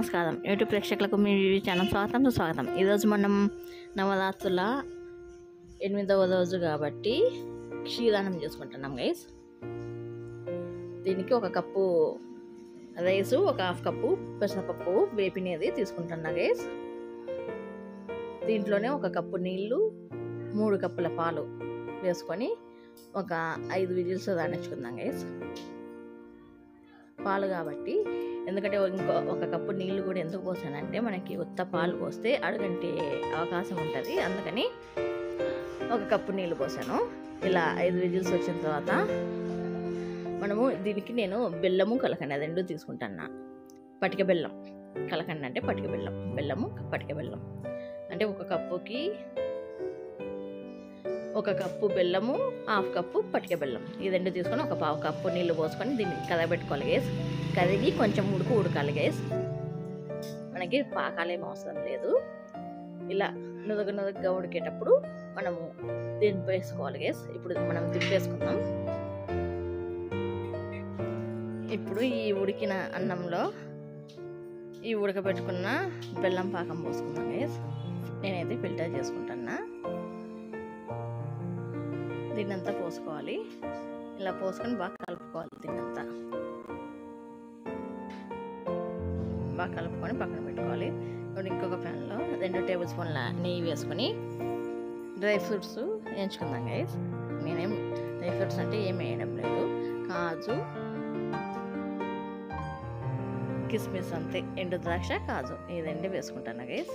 నమస్కారం యూట్యూబ్ ప్రేక్షకులకు మీ ఛానల్ స్వాగతం సుస్వాగతం ఈరోజు మనం నవరాత్రుల ఎనిమిదవ రోజు కాబట్టి క్షీరాన్నం చేసుకుంటున్నాం గైస్ దీనికి ఒక కప్పు రైస్ ఒక హాఫ్ కప్పు పెసరపప్పు వేపినది తీసుకుంటున్నా గైస్ దీంట్లోనే ఒక కప్పు నీళ్ళు మూడు కప్పుల పాలు వేసుకొని ఒక ఐదు విజిల్స్ రాణించుకుందాం గైస్ పాలు కాబట్టి ఎందుకంటే ఇంకో ఒక కప్పు నీళ్ళు కూడా ఎందుకు పోసానంటే మనకి ఉత్త పాలు పోస్తే అడుగంటే అవకాశం ఉంటుంది అందుకని ఒక కప్పు నీళ్ళు పోసాను ఇలా ఐదు విజిల్స్ వచ్చిన తర్వాత మనము దీనికి నేను బెల్లము కలకండ రెండు తీసుకుంటాను పటిక బెల్లం కలకండ అంటే పటిక బెల్లం బెల్లము పటిక బెల్లం అంటే ఒక కప్పుకి ఒక కప్పు బెల్లము హాఫ్ కప్పు పటిక బెల్లం ఈ రెండు తీసుకొని ఒక పావు కప్పు నీళ్ళు పోసుకొని దీన్ని కదగబెట్టుకోవాలి గేస్ కరిగి కొంచెం ఉడుకు ఉడకాలి గేస్ మనకి పాకాలేం అవసరం లేదు ఇలా నుదగ నుదగగా ఉడికేటప్పుడు మనము దింపేసుకోవాలి గేస్ ఇప్పుడు మనం దింపేసుకుందాం ఇప్పుడు ఈ ఉడికిన అన్నంలో ఈ ఉడకబెట్టుకున్న బెల్లం పాకం పోసుకుందాం గేస్ నేనైతే ఫిల్టర్ చేసుకుంటున్నా దీన్నంతా పోసుకోవాలి ఇలా పోసుకొని బాగా కలుపుకోవాలి దీన్నంతా బాగా కలుపుకొని పక్కన పెట్టుకోవాలి ఇప్పుడు ఇంకొక ప్యాన్లో రెండు టేబుల్ స్పూన్ల నెయ్యి వేసుకొని డ్రై ఫ్రూట్స్ వేయించుకుందాం గైస్ నేనేం డ్రై ఫ్రూట్స్ అంటే ఏం వేయడం లేదు కాజు కిస్మిస్ అంతే ఎండు ద్రాక్ష కాజు ఈ రెండు వేసుకుంటాను గైస్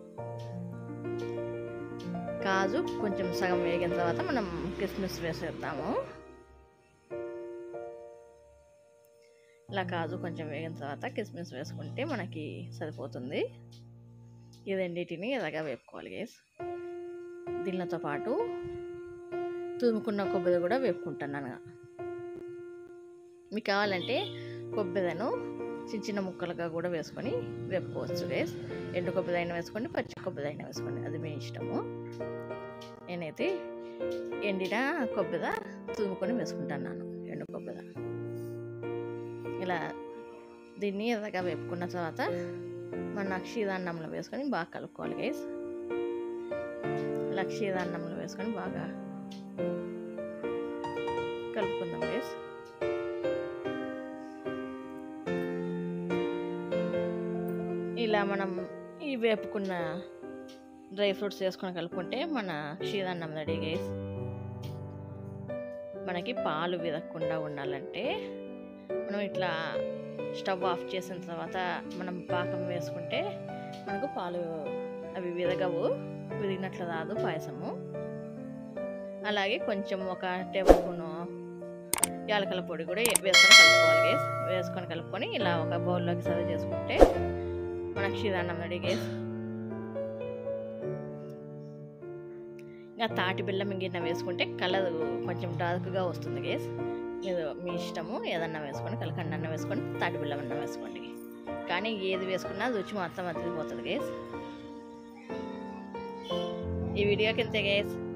కాజు కొంచెం సగం వేగిన తర్వాత మనం కిస్మిస్ వేసేద్దాము ఇలా కాజు కొంచెం వేగిన తర్వాత కిస్మిస్ వేసుకుంటే మనకి సరిపోతుంది ఈ రెండింటిని ఎలాగా వేపుకోవాలి గేస్ దీనితో పాటు తురుముకున్న కొబ్బరి కూడా వేపుకుంటున్నాను మీకు కావాలంటే కొబ్బరిను చిన్న చిన్న ముక్కలుగా కూడా వేసుకొని వేపుకోవచ్చు గేస్ ఎండు కొబ్బరి అయినా వేసుకోండి పచ్చి కొబ్బరి అయినా వేసుకోండి అది మీ ఇష్టము నేనైతే ఎండిన కొబ్బరి తురుముకొని వేసుకుంటున్నాను ఎండు కొబ్బరి ఇలా దీన్ని ఎర్రగా వేపుకున్న తర్వాత మన క్షీరాన్నంలో వేసుకొని బాగా కలుపుకోవాలి గైస్ ఇలా క్షీరాన్నంలో వేసుకొని బాగా కలుపుకుందాం గైస్ ఇలా మనం ఈ వేపుకున్న డ్రై ఫ్రూట్స్ వేసుకొని కలుపుకుంటే మన క్షీరాన్నం రెడీ గైస్ మనకి పాలు విరగకుండా ఉండాలంటే మనం ఇట్లా స్టవ్ ఆఫ్ చేసిన తర్వాత మనం పాకం వేసుకుంటే మనకు పాలు అవి విరగవు విరిగినట్లు రాదు పాయసము అలాగే కొంచెం ఒక టేబుల్ స్పూన్ యాలకల పొడి కూడా వేసుకొని కలుపుకోవాలి గేస్ వేసుకొని కలుపుకొని ఇలా ఒక బౌల్లోకి సర్వ్ చేసుకుంటే మన క్షీరాన్నం రెడీ గేస్ ఇంకా తాటి బెల్లం గిన్నె వేసుకుంటే కలర్ కొంచెం డార్క్గా వస్తుంది గేస్ మీరు మీ ఇష్టము ఏదన్నా వేసుకొని కలకండ అన్న వేసుకొని తాటి బెల్లం అన్న వేసుకోండి కానీ ఏది వేసుకున్నా రుచి మాత్రం అదిరిపోతుంది గేస్ ఈ వీడియోకి ఇంతే గేస్